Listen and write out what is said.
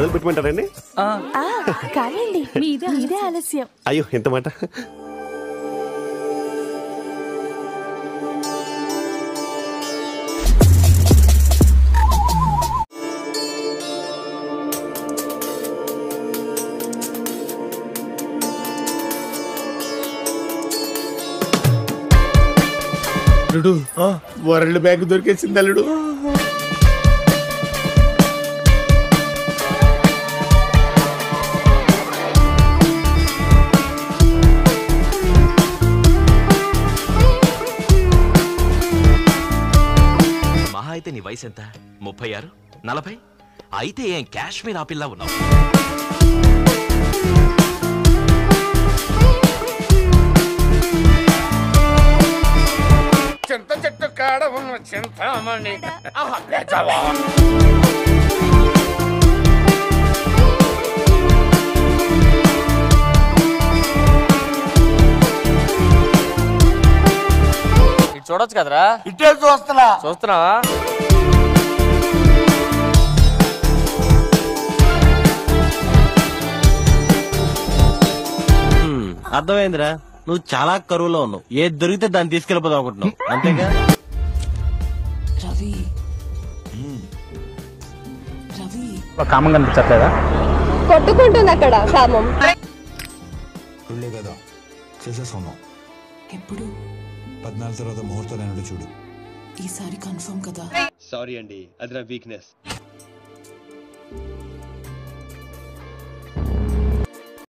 మొదలు పెట్టమంటారండి ఆ, ఆ, కానివ్వండి మీదే ఆలస్యం అయ్యో ఎంత మాట అల్లుడు వరల్డ్ బ్యాంక్ దొరికేసింది అల్లుడు మహా అయితే నీ వయసు ఎంత ముప్పై ఆరు నలభై అయితే ఏం కాశ్మీర్ ఆపిల్లా ఉన్నావు చింత చెట్టు కాడ ఉన్న చింతామణి ఆహా, లేచావా? ఇటు చూడొచ్చు కదరా ఇటే చూస్తున్నా చూస్తున్నావా అర్థమైందిరా నువ్వు చాలా కరువులో ఉన్నావు ఏది దొరికితే దాన్ని తీసుకెళ్ళిపోదాం అనుకుంటున్నావు అంతేగా రవి రవి కామం కనిపించట్లేదా కొట్టుకుంటుంది అక్కడ కామం వెళ్ళే కదా చేసేసుకున్నాం ఎప్పుడు పద్నాలుగు తర్వాత ముహూర్తాలు చూడు ఈసారి కన్ఫర్మ్ కదా సారీ అండి అది నా వీక్నెస్